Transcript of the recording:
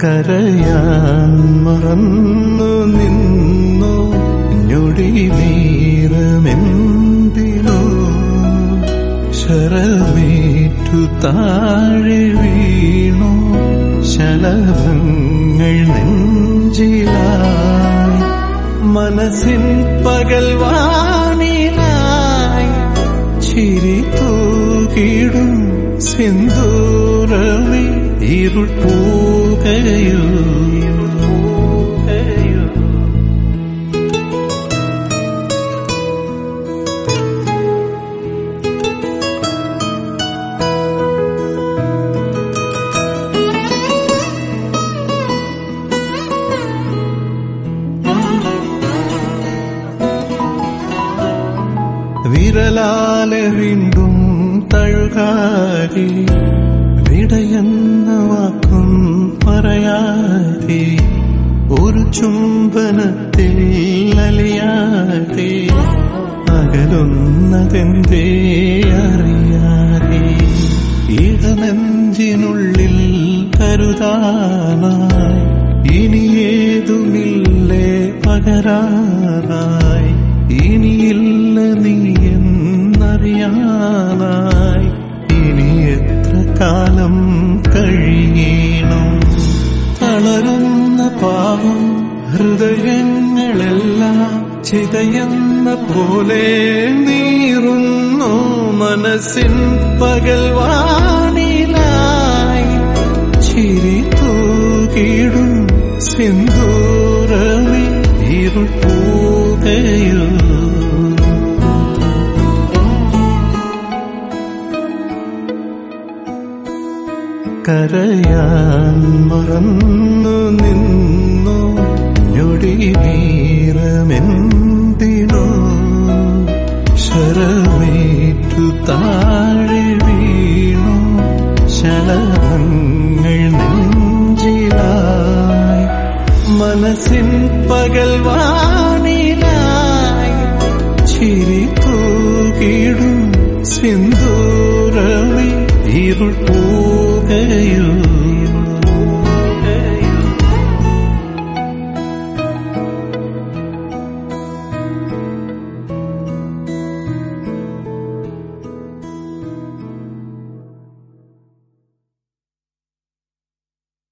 കരയാൻ മറന്നു നിന്നു ഞൊടി നേരമെന്തിനോ ശരമേറ്റു താഴെ വീണു ശലഭങ്ങൾ നെഞ്ചിലായി മനസ്സിൻ പകൽവാനിലായി ചിരി തൂകിടും സിന്ദൂരമേ ഇരുൾ പൂകയോ പൂകയോ വിരലാലെ വീണ്ടും തഴുകാതെ വിടയെന്ന വാക്കും പറയാതെ ഒരു ചുംബനത്തിൽ അലിയാതെ അകലുന്നതെന്തേ അറിയാതെ ഇടനെഞ്ചിനുള്ളിൽ കരുതാനായി ഇനി ഏതുമില്ലേ പകരാനായി ഇനിയില്ല നീ എന്നറിയാനായി ഇനി എത്ര കാലം കഴിയണം തളരുന്ന പാവം ഹൃദയങ്ങളെല്ലാം ചിതയെന്ന പോലെ നീറുന്നു മനസ്സിൻ പകൽവാനിലായി ചിരി തൂകിടും സിന്ദൂരമേ ഇരുൾ പൂകയോ കരയാൻ മറന്നു നിന്നു ഞൊടി നേരമെന്തിനോ ശരമേറ്റു താഴെ വീണു ശലഭങ്ങൾ നെഞ്ചിലായി മനസ്സിൻ പകൽവാനിലായി ചിരി തൂകിടും സിന്ദൂരമേ ഇരുൾ പൂ